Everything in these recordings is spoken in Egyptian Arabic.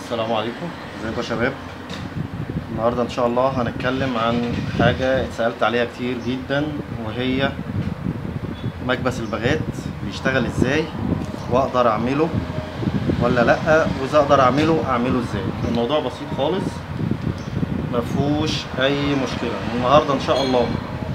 السلام عليكم ازيكم يا شباب النهارده ان شاء الله هنتكلم عن حاجه اتسالت عليها كتير جدا وهي مكبس البغات بيشتغل ازاي واقدر اعمله ولا لا واذا اقدر اعمله اعمله ازاي الموضوع بسيط خالص مفهوش اي مشكله النهارده ان شاء الله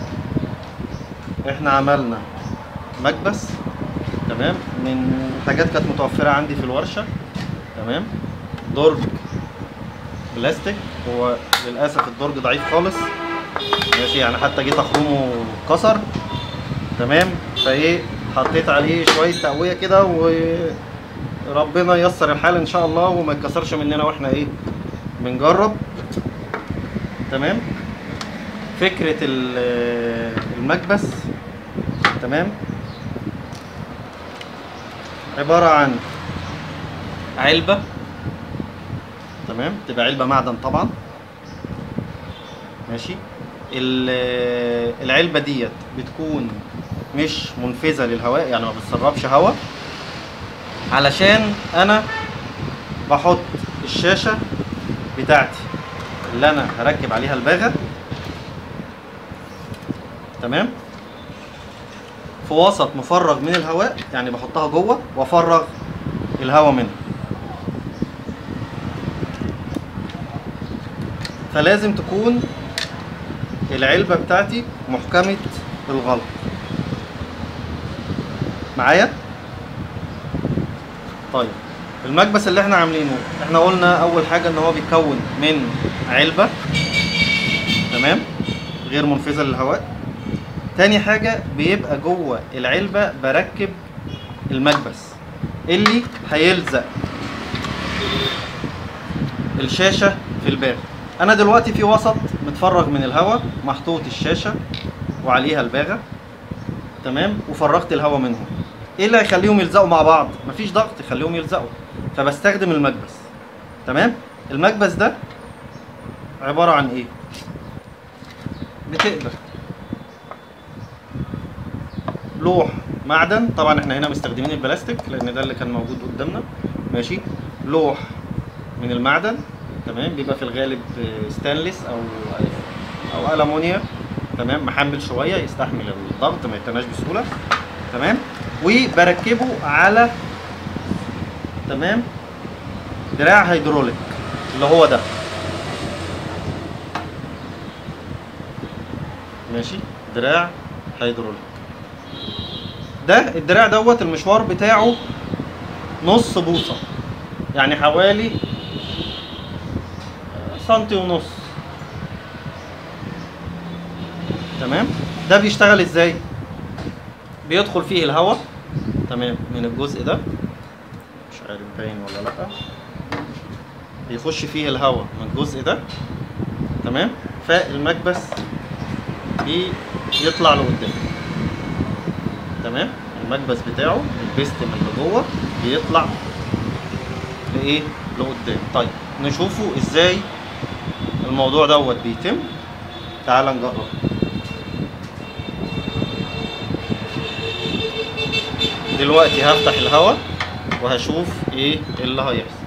احنا عملنا مكبس تمام من حاجات كانت متوفره عندي في الورشه تمام درج بلاستيك هو للاسف الدرج ضعيف خالص ماشي يعني حتى جيت اخرمه كسر تمام فايه حطيت عليه شويه تقويه كده وربنا ييسر الحال ان شاء الله وما يتكسرش مننا واحنا ايه بنجرب تمام فكره ال- المكبس تمام عباره عن علبه تمام تبقى علبه معدن طبعا ماشي ال- العلبه ديت بتكون مش منفذه للهواء يعني ما بتسربش هواء علشان انا بحط الشاشه بتاعتي اللي انا هركب عليها الباغه تمام في وسط مفرغ من الهواء يعني بحطها جوه وافرغ الهواء منها فلازم تكون العلبة بتاعتي محكمة الغلق معايا طيب المكبس اللي احنا عاملينه احنا قلنا اول حاجة ان هو بيتكون من علبة تمام غير منفذة للهواء تاني حاجة بيبقى جوه العلبة بركب المكبس اللي هيلزق الشاشة في الباغ انا دلوقتي في وسط متفرغ من الهواء محطوط الشاشة وعليها الباغة تمام وفرغت الهواء منهم ايه اللي هيخليهم يلزقوا مع بعض مفيش ضغط يخليهم يلزقوا فبستخدم المكبس تمام المكبس ده عبارة عن ايه بتقدر لوح معدن طبعا احنا هنا مستخدمين البلاستيك لان ده اللي كان موجود قدامنا ماشي لوح من المعدن تمام بيبقى في الغالب ستانلس او او المونيا تمام محمل شويه يستحمل الضغط ما يتناش بسهوله تمام وبركبه على تمام دراع هيدروليك اللي هو ده ماشي دراع هيدروليك ده الدراع دوت المشوار بتاعه نص بوصه يعني حوالي سنتي ونص تمام ده بيشتغل ازاي بيدخل فيه الهواء تمام من الجزء ده مش عارف باين ولا لا بيخش فيه الهواء من الجزء ده تمام فالمكبس بيطلع لقدام تمام المكبس بتاعه البيستم اللي جوه بيطلع لايه لقدام طيب نشوفه ازاي الموضوع دوت بيتم تعال نجرب دلوقتي هفتح الهواء وهشوف ايه اللي هيحصل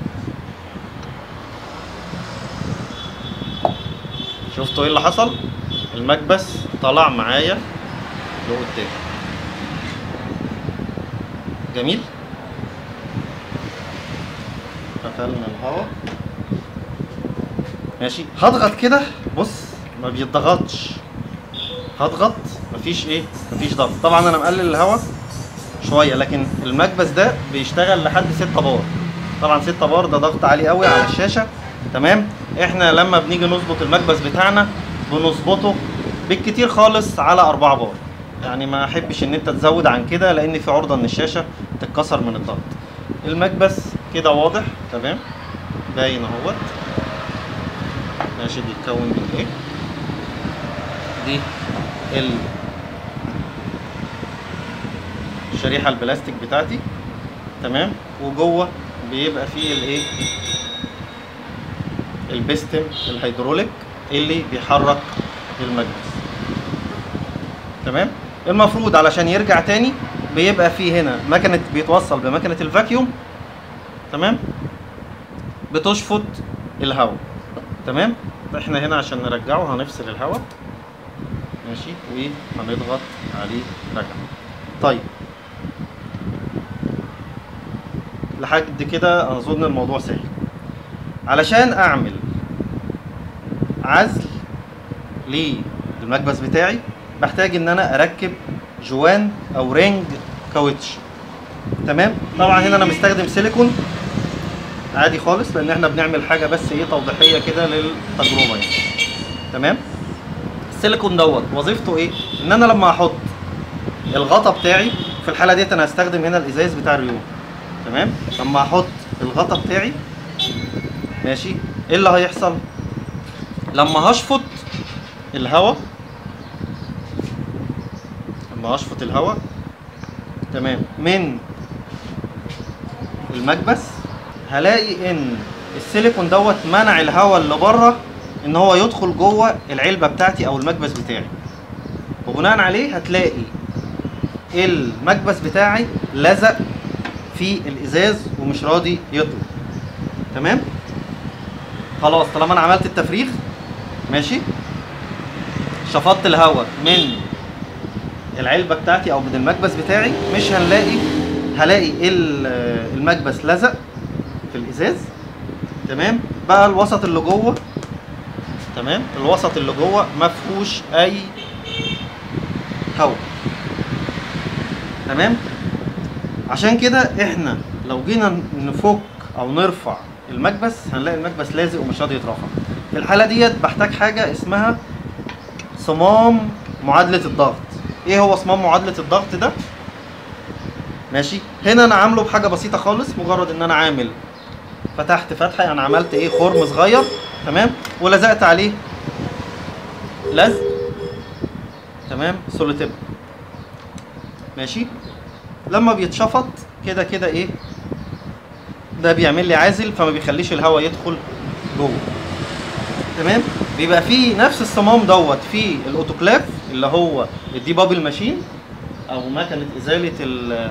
شفتوا ايه اللي حصل المكبس طلع معايا لقدام جميل قفلنا الهواء ماشي هضغط كده بص ما بيتضغطش هضغط مفيش ايه مفيش ضغط طبعا انا مقلل الهواء شويه لكن المكبس ده بيشتغل لحد 6 بار طبعا 6 بار ده ضغط عالي قوي على الشاشه تمام احنا لما بنيجي نظبط المكبس بتاعنا بنظبطه بالكتير خالص على 4 بار يعني ما احبش ان انت تزود عن كده لان في عرضه ان الشاشه تتكسر من الضغط المكبس كده واضح تمام باين اهوت ماشي بيتكون من ايه دي ال الشريحه البلاستيك بتاعتي تمام وجوه بيبقى فيه الايه البستم الهيدروليك اللي بيحرك المكبس تمام المفروض علشان يرجع تاني بيبقى فيه هنا مكنه بيتوصل بمكنه الفاكيوم تمام بتشفط الهواء تمام احنا هنا عشان نرجعه هنفصل الهواء ماشي وهنضغط عليه رجع طيب لحد كده اظن الموضوع سهل علشان اعمل عزل للمكبس بتاعي بحتاج ان انا اركب جوان او رينج كاوتش تمام طبعا هنا انا مستخدم سيليكون عادي خالص لان احنا بنعمل حاجه بس ايه توضيحيه كده للتجربه يعني تمام السيليكون دوت وظيفته ايه ان انا لما احط الغطا بتاعي في الحاله ديت انا هستخدم هنا الازاز بتاع الريون تمام لما احط الغطا بتاعي ماشي ايه اللي هيحصل لما هشفط الهواء لما هشفط الهواء تمام من المكبس هلاقي ان السيليكون دوت منع الهواء اللي بره ان هو يدخل جوه العلبه بتاعتي او المكبس بتاعي وبناء عليه هتلاقي المكبس بتاعي لزق في الازاز ومش راضي يطلع تمام خلاص طالما انا عملت التفريغ ماشي شفطت الهواء من العلبه بتاعتي او من المكبس بتاعي مش هنلاقي هلاقي ال- المكبس لزق في الازاز تمام بقى الوسط اللي جوه تمام الوسط اللي جوه ما فيهوش اي هواء تمام عشان كده احنا لو جينا نفك او نرفع المكبس هنلاقي المكبس لازق ومش راضي يترفع في الحاله ديت بحتاج حاجه اسمها صمام معادله الضغط ايه هو صمام معادله الضغط ده ماشي هنا انا عامله بحاجه بسيطه خالص مجرد ان انا عامل فتحت فتحه يعني عملت ايه خرم صغير تمام ولزقت عليه لزق تمام سوليتيب ماشي لما بيتشفط كده كده ايه ده بيعمل لي عازل فما بيخليش الهواء يدخل جوه تمام بيبقى فيه نفس الصمام دوت في الاوتوكلاف اللي هو الدي بابل ماشين او مكنه ازاله ال-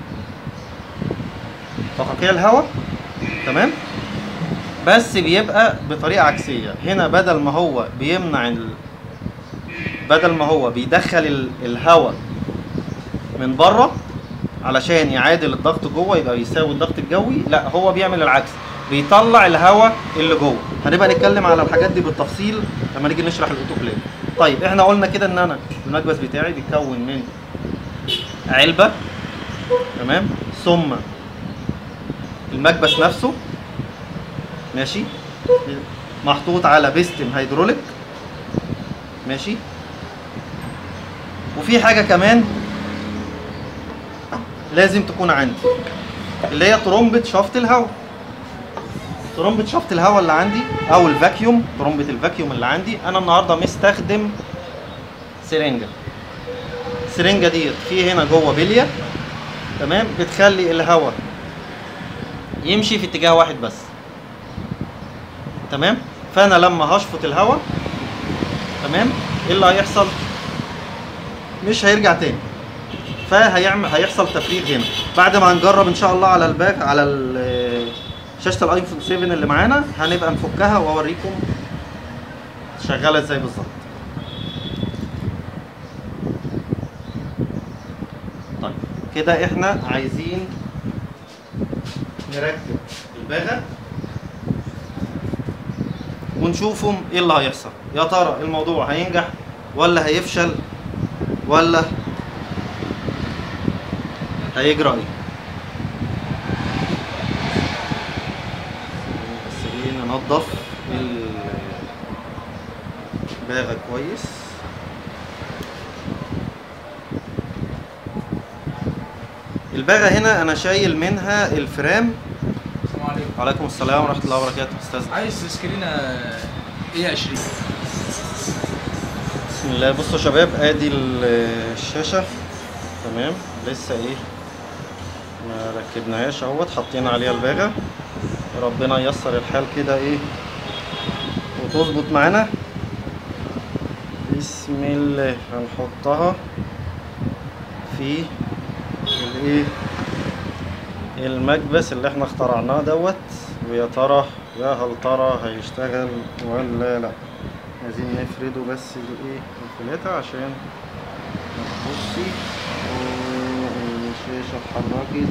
فقاقيع الهواء تمام بس بيبقى بطريقه عكسيه هنا بدل ما هو بيمنع ال... بدل ما هو بيدخل ال... الهواء من بره علشان يعادل الضغط جوه يبقى يساوي الضغط الجوي لا هو بيعمل العكس بيطلع الهواء اللي جوه هنبقى نتكلم على الحاجات دي بالتفصيل لما نيجي نشرح الاوتوكليف طيب احنا قلنا كده ان انا المكبس بتاعي بيتكون من علبه تمام ثم المكبس نفسه ماشي محطوط على بيستم هيدروليك ماشي وفي حاجه كمان لازم تكون عندي اللي هي ترمبة شفط الهواء ترمبة شفط الهواء اللي عندي او الفاكيوم ترمبة الفاكيوم اللي عندي انا النهارده مستخدم سرنجة السرنجة ديت في هنا جوه بلية تمام بتخلي الهواء يمشي في اتجاه واحد بس تمام فانا لما هشفط الهواء تمام ايه اللي هيحصل مش هيرجع تاني فهيعمل هيحصل تفريغ هنا بعد ما هنجرب ان شاء الله على الباك على ال- شاشه الايفون 7 اللي معانا هنبقى نفكها واوريكم شغاله ازاي بالظبط طيب كده احنا عايزين نركب الباغه ونشوفهم ايه اللي هيحصل يا ترى الموضوع هينجح ولا هيفشل ولا هيجرى ايه بس ايه ننضف الباغة كويس الباغة هنا انا شايل منها الفرام السلام عليكم وعليكم السلام ورحمة الله وبركاته استاذ عايز سكرينة ايه 20 بسم الله بصوا يا شباب ادي ال- الشاشة تمام لسه ايه ما ركبناهاش اهوت حطينا عليها الباغة ربنا ييسر الحال كده ايه وتظبط معانا بسم الله هنحطها في الايه المكبس اللي احنا اخترعناه دوت ويا ترى يا هل ترى هيشتغل ولا لا عايزين نفرده بس الايه الفلاتة عشان بصي الشاشة اتحركت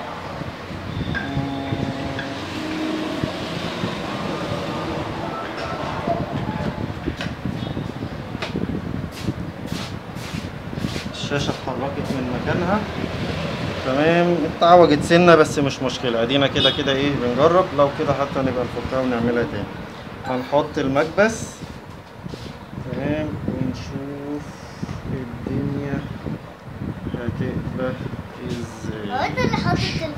الشاشة اتحركت من مكانها تمام اتعوجت سنة بس مش مشكلة ادينا كده كده ايه بنجرب لو كده حتى نبقى نفكها ونعملها تاني هنحط المكبس تمام ونشوف الدنيا هتبقى هو ازاي انت اللي حاطط التليفون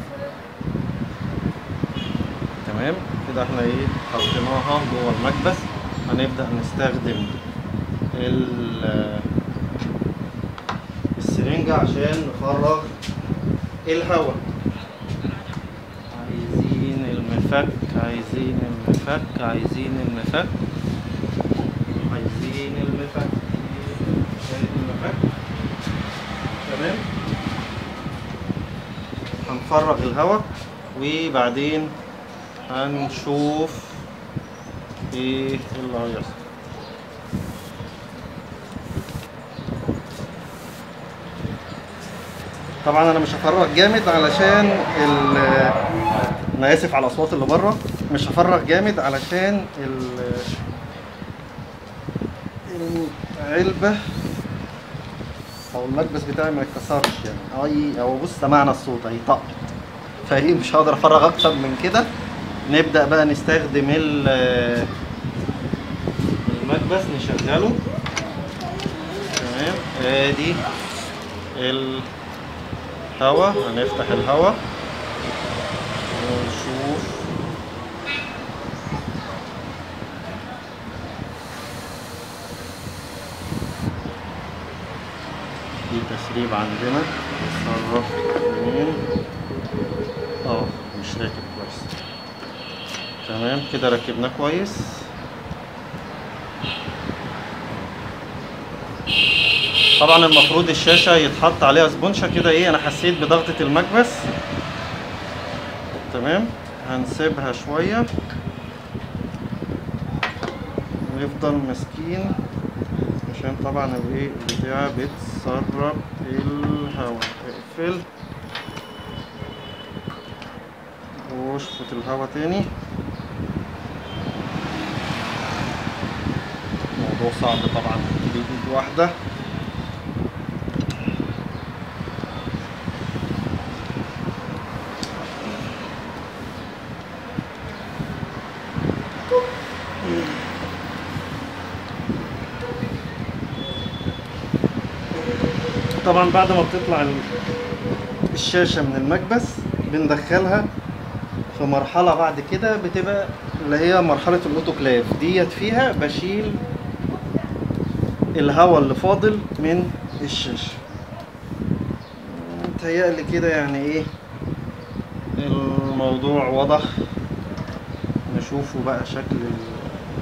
تمام كده احنا ايه حطيناها جوه المكبس هنبدأ نستخدم ال- السرنجة عشان نفرغ الهواء عايزين المفك عايزين المفك عايزين المفك عايزين المفك عايزين المفك تمام هنفرغ الهواء وبعدين هنشوف ايه اللي هيحصل طبعا انا مش هفرغ جامد علشان ال انا اسف على الاصوات اللي بره مش هفرغ جامد علشان ال العلبه او المكبس بتاعي ما يتكسرش يعني اي او بص سمعنا الصوت هيطق فايه مش هقدر افرغ اكتر من كده نبدا بقى نستخدم ال- المكبس نشغله تمام ادي الهواء هنفتح الهواء ونشوف في تسريب عندنا نتصرف منين اه مش راكب كويس تمام كده ركبناه كويس طبعا المفروض الشاشة يتحط عليها سبونشة كده ايه انا حسيت بضغطة المكبس تمام هنسيبها شوية ويفضل ماسكين عشان طبعا الايه البتاعة بتسرب الهواء اقفل واشفط الهواء تاني الموضوع صعب طبعا بإيد واحدة طبعا بعد ما بتطلع ال- الشاشة من المكبس بندخلها في مرحلة بعد كده بتبقى اللي هي مرحلة الاوتوكلاف ديت فيها بشيل الهواء اللي فاضل من الشاشة متهيألي كده يعني ايه الموضوع واضح نشوفه بقى شكل ال-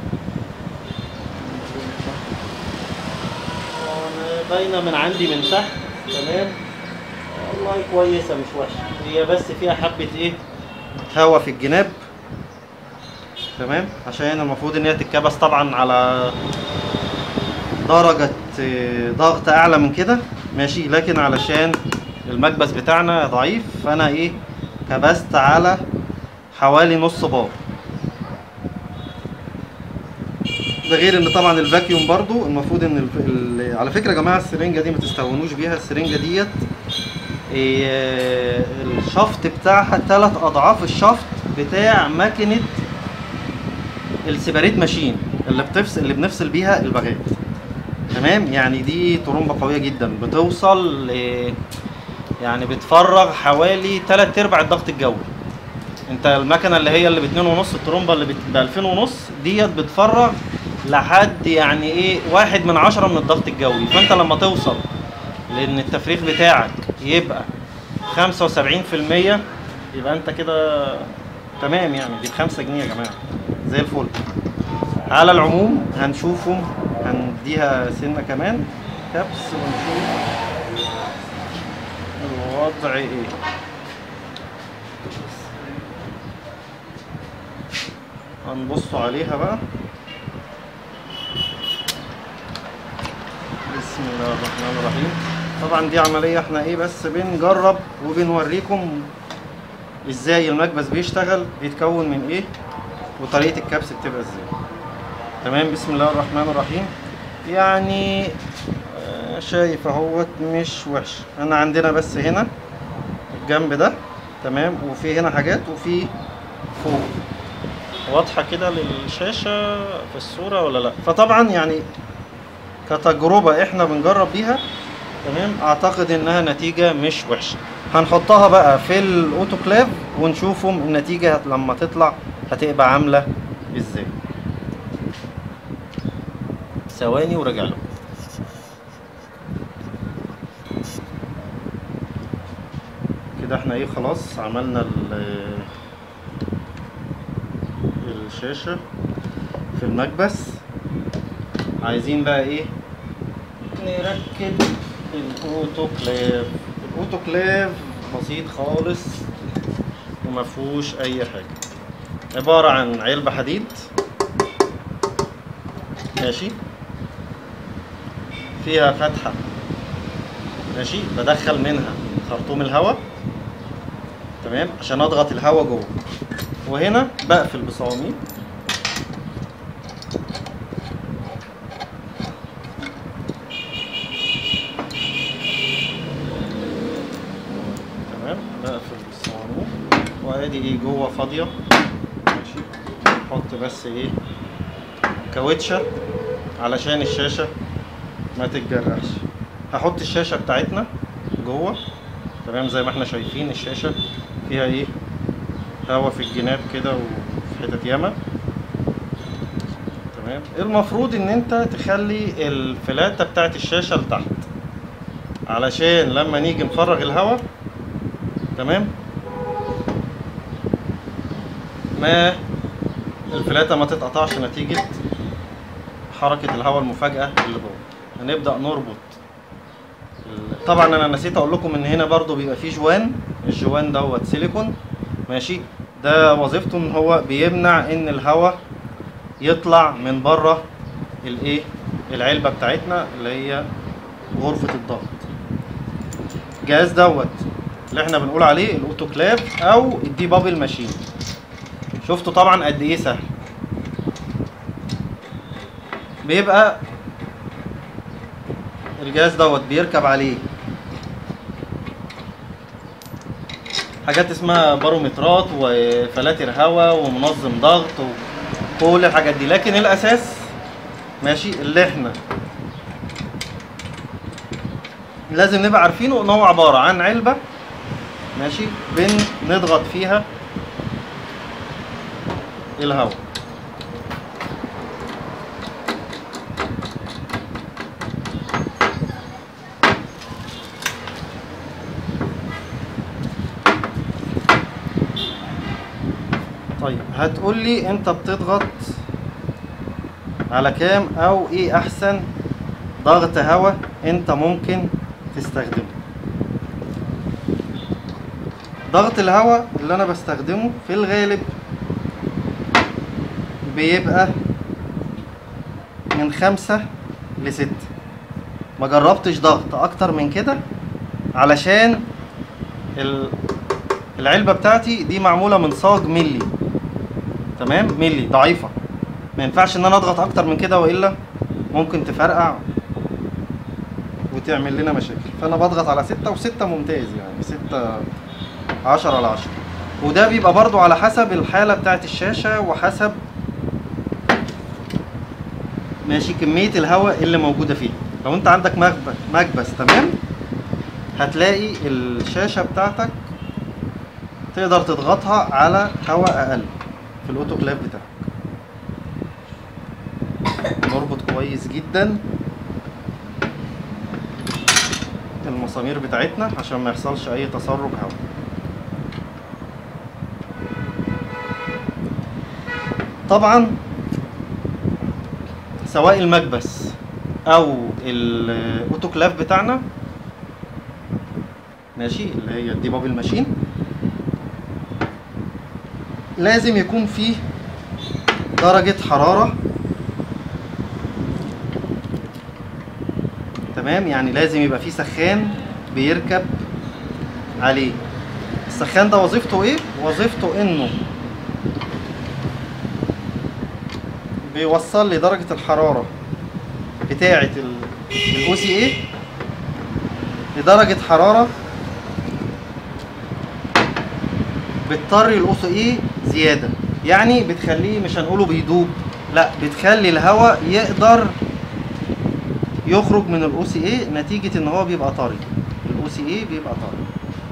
أنا باينة من عندي من تحت تمام والله كويسة مش وحشة هي بس فيها حبة ايه هوا في الجناب تمام عشان المفروض ان هي تتكبس طبعا على درجة آه، ضغط اعلى من كده ماشي لكن علشان المكبس بتاعنا ضعيف فانا ايه كبست على حوالي نص بار ده غير ان طبعا الفاكيوم برضو المفروض ان الف... ال... على فكره يا جماعه السرنجه دي ما تستهونوش بيها السرنجه ديت إيه الشفط بتاعها ثلاث اضعاف الشفط بتاع ماكينه السيباريت ماشين اللي بتفصل اللي بنفصل بيها الباغات تمام يعني دي طرمبه قويه جدا بتوصل ل... يعني بتفرغ حوالي 3 ارباع الضغط الجوي انت المكنه اللي هي اللي باتنين ونص الترومبه اللي ب 2000 ونص ديت بتفرغ لحد يعني ايه واحد من عشرة من الضغط الجوي فانت لما توصل لان التفريغ بتاعك يبقى 75% يبقى انت كده تمام يعني دي بخمسة جنيه يا جماعة زي الفل على العموم هنشوفهم هنديها سنة كمان كبس ونشوف الوضع ايه هنبص عليها بقى بسم الله الرحمن الرحيم طبعا دي عملية احنا ايه بس بنجرب وبنوريكم ازاي المكبس بيشتغل بيتكون من ايه وطريقة الكبس بتبقى ازاي تمام بسم الله الرحمن الرحيم يعني آه، شايف اهوت مش وحش انا عندنا بس هنا الجنب ده تمام وفي هنا حاجات وفي فوق واضحة كده للشاشة في الصورة ولا لا فطبعا يعني كتجربة احنا بنجرب بيها تمام اعتقد انها نتيجة مش وحشة هنحطها بقى في الاوتوكلاف ونشوفهم النتيجة هت- لما تطلع هتبقى عاملة ازاي ثواني وراجع لكم كده احنا ايه خلاص عملنا ال- الشاشة في المكبس عايزين بقى ايه نركب الاوتوكلاف الاوتوكلاف بسيط خالص ومفهوش اي حاجة عبارة عن علبة حديد ماشي فيها فتحة ماشي بدخل منها خرطوم الهواء تمام عشان اضغط الهواء جوه وهنا بقفل بصواميل تمام بقفل بالصواميل وادي ايه جوه فاضيه ماشي احط بس ايه كاوتشه علشان الشاشه ما تتجرحش هحط الشاشه بتاعتنا جوه تمام زي ما احنا شايفين الشاشه فيها ايه هوا في الجناب كده وفي حتت ياما تمام المفروض ان انت تخلي الفلاته بتاعت الشاشه لتحت علشان لما نيجي نفرغ الهوا تمام ما الفلاته ما تتقطعش نتيجه حركه الهواء المفاجاه اللي جوه هنبدا نربط ال- طبعا انا نسيت اقول لكم ان هنا برضو بيبقى فيه جوان الجوان دوت سيليكون ماشي ده وظيفته ان هو بيمنع ان الهواء يطلع من بره الايه العلبه بتاعتنا اللي هي غرفه الضغط الجهاز دوت اللي احنا بنقول عليه الاوتوكلاف او الدي بابل ماشين شفتوا طبعا قد ايه سهل بيبقى الجهاز دوت بيركب عليه حاجات اسمها بارومترات وفلاتر هواء ومنظم ضغط وكل الحاجات دي لكن الاساس ماشي اللي احنا لازم نبقى عارفينه ان هو عباره عن علبه ماشي بنضغط فيها الهواء طيب هتقول لي انت بتضغط على كام او ايه احسن ضغط هواء انت ممكن تستخدمه ضغط الهواء اللي انا بستخدمه في الغالب بيبقى من خمسة لستة ما جربتش ضغط اكتر من كده علشان ال- العلبة بتاعتي دي معمولة من صاج ملي تمام ملي ضعيفة ما ينفعش ان انا اضغط اكتر من كده والا ممكن تفرقع وتعمل لنا مشاكل فانا بضغط على ستة وستة ممتاز يعني ستة عشرة على عشرة وده بيبقى برضو على حسب الحالة بتاعت الشاشة وحسب ماشي كمية الهواء اللي موجودة فيه لو انت عندك مكبس, مكبس تمام هتلاقي الشاشة بتاعتك تقدر تضغطها على هواء اقل في الاوتوكلاف بتاعك نربط كويس جدا المسامير بتاعتنا عشان ما يحصلش اي تسرب هواء طبعا سواء المكبس او الاوتوكلاف بتاعنا ماشي اللي هي الدي بابل ماشين لازم يكون فيه درجة حرارة تمام يعني لازم يبقى في سخان بيركب عليه السخان ده وظيفته ايه وظيفته انه بيوصل لي درجة الحرارة بتاعة الاو سي ايه لدرجة حرارة بتطري الاو سي ايه زيادة يعني بتخليه مش هنقوله بيدوب لا بتخلي الهواء يقدر يخرج من الاو سي ايه نتيجة ان هو بيبقى طري الاو سي ايه بيبقى طري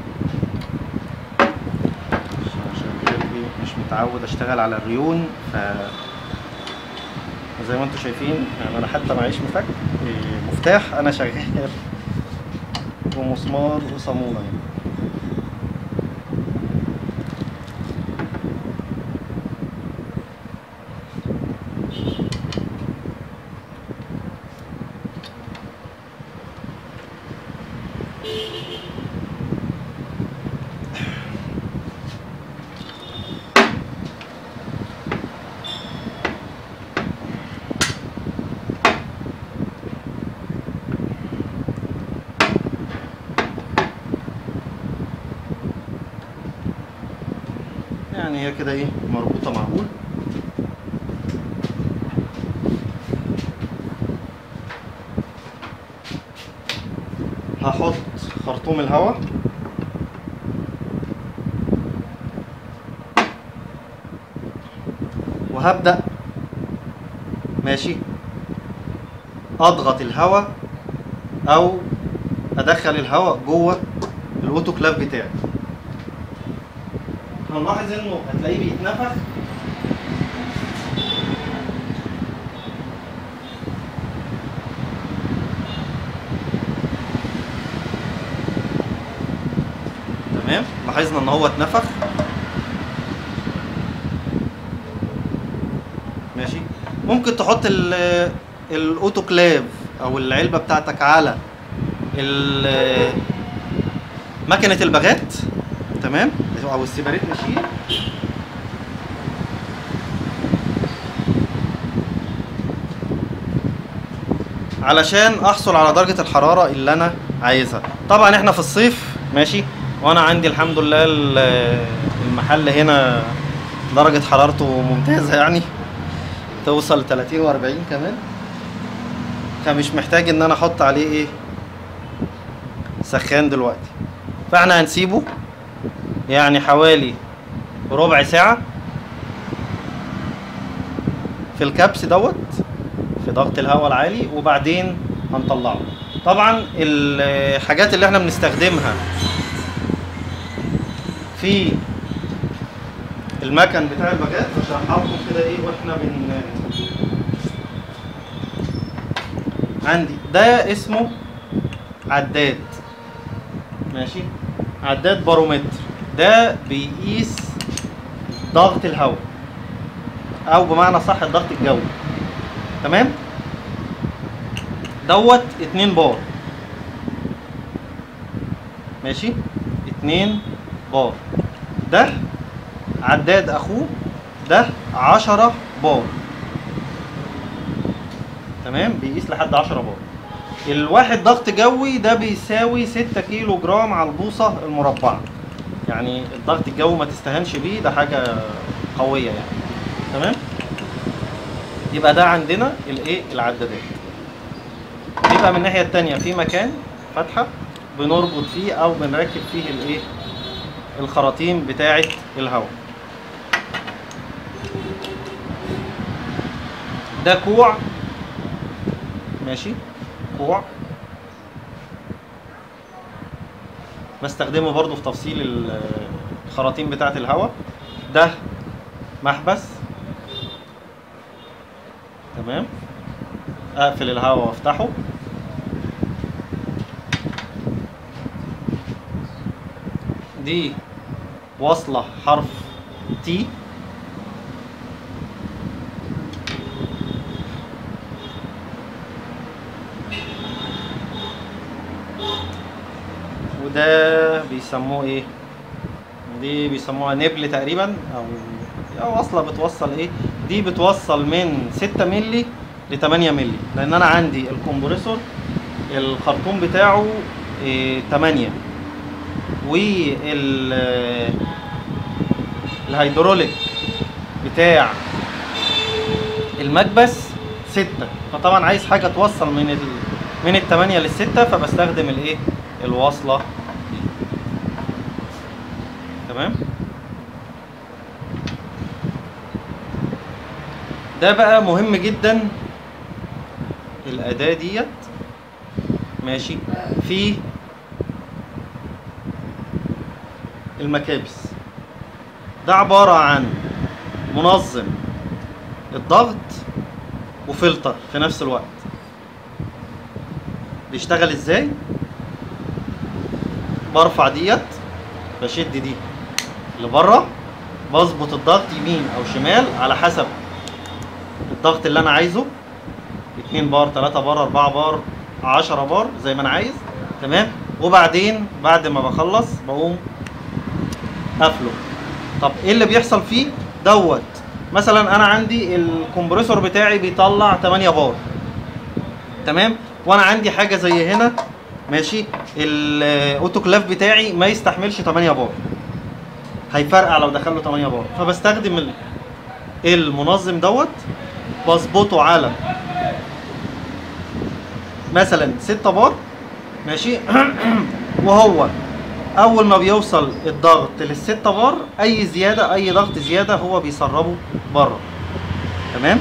عشان كده إيه، مش متعود اشتغل على الريون ف زي ما انتم شايفين يعني انا حتى معيش مفك إيه، مفتاح انا شغال بمسمار وصامولة يعني يعني هي كده ايه مربوطة معقول هحط خرطوم الهواء وهبدأ ماشي اضغط الهواء او ادخل الهواء جوه الاوتوكلاف بتاعي هنلاحظ انه هتلاقيه بيتنفخ تمام لاحظنا ان هو اتنفخ ماشي ممكن تحط ال- الاوتوكلاف او العلبه بتاعتك على ال- مكنه الباغات تمام او السيبريت ماشين علشان احصل على درجه الحراره اللي انا عايزها طبعا احنا في الصيف ماشي وانا عندي الحمد لله ال- المحل هنا درجه حرارته ممتازه يعني توصل 30 و40 كمان فمش محتاج ان انا احط عليه ايه سخان دلوقتي فاحنا هنسيبه يعني حوالي ربع ساعة في الكبس دوت في ضغط الهواء العالي وبعدين هنطلعه طبعا الحاجات اللي احنا بنستخدمها في المكن بتاع الباجات هشرحها لكم كده ايه واحنا بن عندي ده اسمه عداد ماشي عداد بارومتر ده بيقيس ضغط الهواء او بمعنى صح الضغط الجوي تمام دوت اتنين بار ماشي اتنين بار ده عداد اخوه ده عشرة بار تمام بيقيس لحد عشرة بار الواحد ضغط جوي ده بيساوي ستة كيلو جرام على البوصة المربعة يعني الضغط الجوي ما تستهانش بيه ده حاجة قوية يعني تمام يبقى ده عندنا الايه العدادات يبقى من الناحية التانية في مكان فتحة بنربط فيه او بنركب فيه الايه الخراطيم بتاعة الهواء ده كوع ماشي كوع بستخدمه برضو في تفصيل ال- الخراطيم بتاعة الهواء ده محبس تمام اقفل الهواء وافتحه دي واصلة حرف تي وده بيسموه ايه دي بيسموها نبل تقريبا او او واصله بتوصل ايه دي بتوصل من 6 مللي ل 8 مللي لان انا عندي الكمبريسور الخرطوم بتاعه إيه 8 وال آه، الهيدروليك بتاع المكبس 6 فطبعا عايز حاجه توصل من ال من الثمانية للستة فبستخدم الايه الوصلة دي تمام ده بقى مهم جدا الأداة ديت ماشي في المكابس ده عبارة عن منظم الضغط وفلتر في نفس الوقت بيشتغل ازاي برفع ديت بشد دي لبره بظبط الضغط يمين او شمال على حسب الضغط اللي انا عايزه 2 بار 3 بار 4 بار 10 بار زي ما انا عايز تمام وبعدين بعد ما بخلص بقوم قافله طب ايه اللي بيحصل فيه دوت مثلا انا عندي الكمبريسور بتاعي بيطلع 8 بار تمام وانا عندي حاجه زي هنا ماشي الاوتوكلاف بتاعي ما يستحملش 8 بار هيفرقع لو دخل له 8 بار فبستخدم ال- المنظم دوت بظبطه على مثلا 6 بار ماشي وهو اول ما بيوصل الضغط للستة بار اي زياده اي ضغط زياده هو بيسربه بره تمام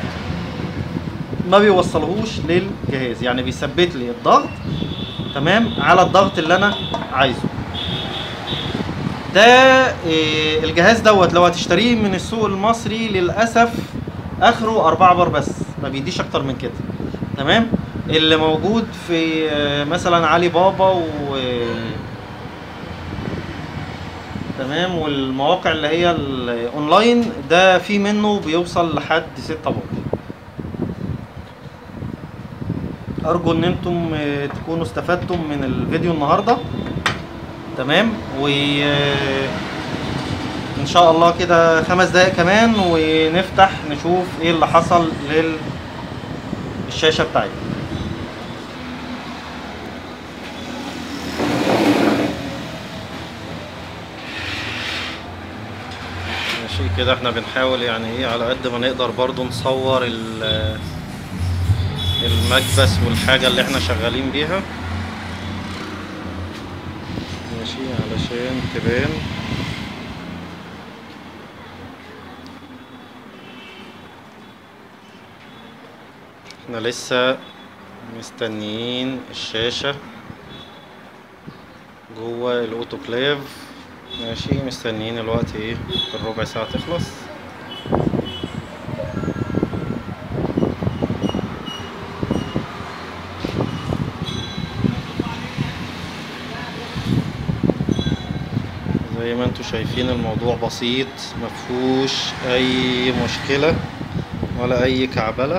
ما بيوصلهوش للجهاز يعني بيثبت لي الضغط تمام على الضغط اللي انا عايزه ده إيه، الجهاز دوت لو هتشتريه من السوق المصري للاسف اخره 4 بار بس ما بيديش اكتر من كده تمام اللي موجود في آه، مثلا علي بابا و تمام والمواقع اللي هي الاونلاين ده في منه بيوصل لحد 6 بار ارجو ان انتم آه، تكونوا استفدتم من الفيديو النهارده تمام و آه، ان شاء الله كده خمس دقايق كمان ونفتح نشوف ايه اللي حصل للشاشه بتاعتنا ماشي كده احنا بنحاول يعني ايه على قد ما نقدر برضو نصور ال- المكبس والحاجة اللي احنا شغالين بيها ماشي علشان تبان احنا لسه مستنيين الشاشة جوه الاوتوكلاف ماشي مستنيين الوقت ايه الربع ساعة تخلص زي ما انتوا شايفين الموضوع بسيط مفهوش اي مشكلة ولا اي كعبلة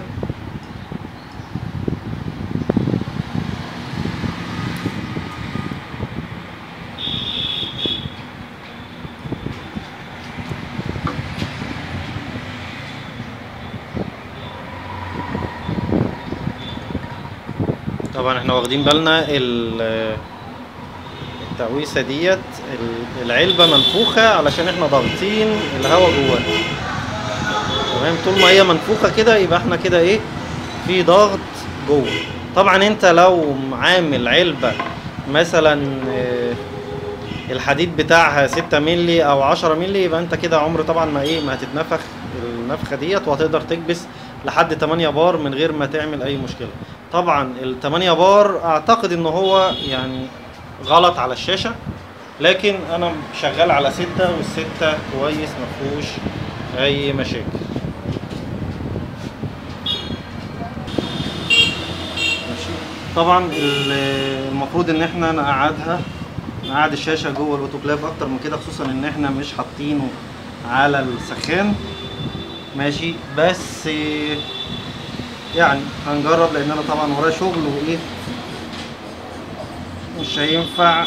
طبعا احنا واخدين بالنا ال- التعويسه ديت ال- العلبه منفوخه علشان احنا ضاغطين الهواء جواها تمام طول ما هي منفوخه كده يبقى احنا كده ايه في ضغط جوه طبعا انت لو عامل علبه مثلا آه، الحديد بتاعها 6 مللي او 10 مللي يبقى انت كده عمر طبعا ما ايه ما هتتنفخ النفخه ديت وهتقدر تكبس لحد 8 بار من غير ما تعمل اي مشكله طبعا ال 8 بار اعتقد ان هو يعني غلط على الشاشه لكن انا شغال على ستة والستة كويس مفهوش اي مشاكل ماشي طبعا ال- المفروض ان احنا نقعدها نقعد الشاشه جوه الاوتوكلاف اكتر من كده خصوصا ان احنا مش حاطينه على السخان ماشي بس يعني هنجرب لان انا طبعا ورايا شغل وايه مش هينفع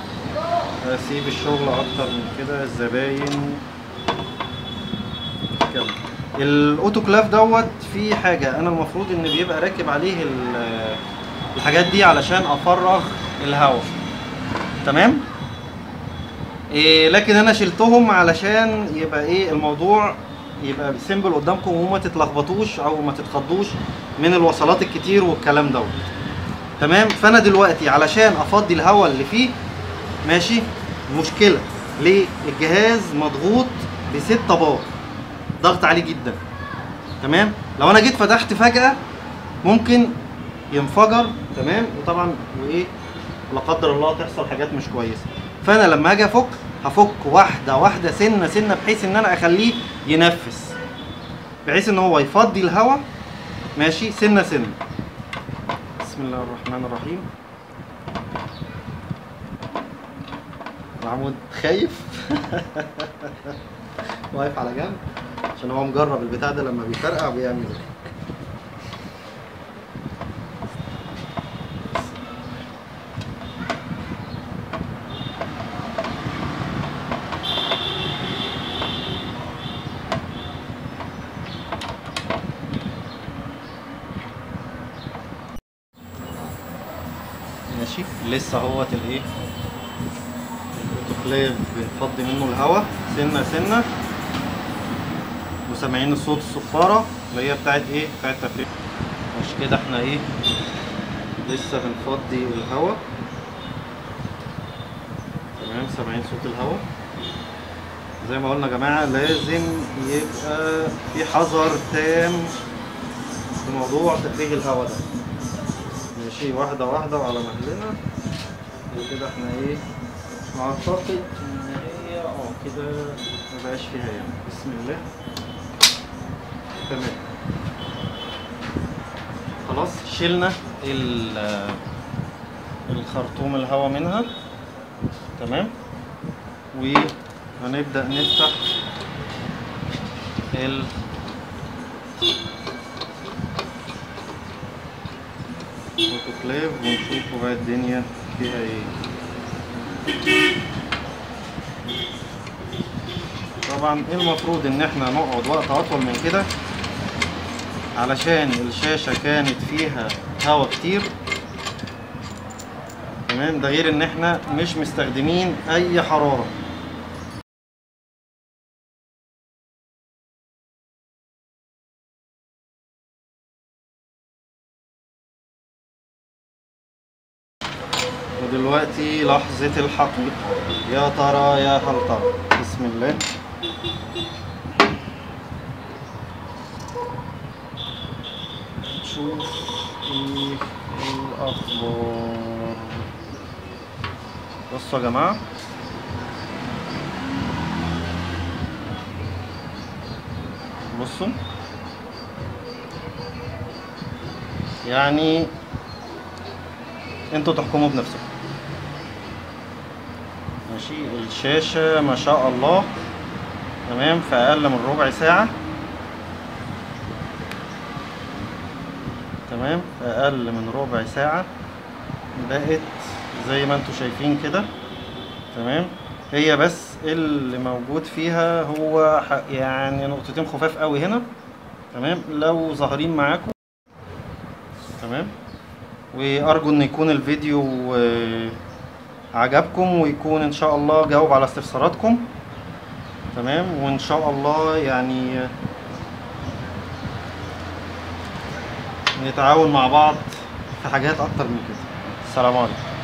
اسيب الشغل اكتر من كده الزباين يلا الاوتوكلاف دوت فيه حاجه انا المفروض ان بيبقى راكب عليه ال- الحاجات دي علشان افرغ الهواء تمام إيه لكن انا شلتهم علشان يبقى ايه الموضوع يبقى سيمبل قدامكم وما تتلخبطوش او ما تتخضوش من الوصلات الكتير والكلام دوت تمام فانا دلوقتي علشان افضي الهواء اللي فيه ماشي مشكله ليه الجهاز مضغوط بستة بار ضغط عالي جدا تمام لو انا جيت فتحت فجاه ممكن ينفجر تمام وطبعا وايه لا قدر الله تحصل حاجات مش كويسه فانا لما اجي افك هفك واحده واحده سنه سنه بحيث ان انا اخليه ينفس بحيث ان هو يفضي الهواء ماشي سنه سنه بسم الله الرحمن الرحيم محمود خايف واقف على جنب عشان هو مجرب البتاع ده لما بيفرقع بيعمل ايه ماشي لسه اهوت الايه الاوتوكليف بنفضي منه الهواء سنه سنه وسامعين الصوت الصفاره اللي هي بتاعت ايه بتاعت تفريغ مش كده احنا ايه لسه بنفضي الهواء تمام سامعين صوت الهواء زي ما قلنا يا جماعه لازم يبقى في حذر تام في موضوع تفريغ الهواء ده ماشي واحدة واحدة وعلى مهلنا وكده احنا ايه اعتقد ان هي اه كده مبقاش فيها يعني بسم الله تمام خلاص شلنا ال- الخرطوم الهواء منها تمام وهنبدأ نفتح ال اوتوكليف ونشوف بقى الدنيا فيها ايه طبعا المفروض ان احنا نقعد وقت اطول من كده علشان الشاشة كانت فيها هوا كتير تمام ده غير ان احنا مش مستخدمين اي حرارة ودلوقتي لحظة الحقيقة يا ترى يا هل ترى بسم الله نشوف ايه الأخبار بصوا يا جماعة بصوا يعني انتوا تحكموا بنفسكم ماشي الشاشة ما شاء الله تمام في أقل من ربع ساعة تمام في أقل من ربع ساعة بقت زي ما انتوا شايفين كده تمام هي بس اللي موجود فيها هو ح- يعني نقطتين خفاف قوي هنا تمام لو ظاهرين معاكم تمام وارجو ان يكون الفيديو آه، عجبكم ويكون ان شاء الله جاوب على استفساراتكم تمام وان شاء الله يعني آه، نتعاون مع بعض في حاجات اكتر من كده السلام عليكم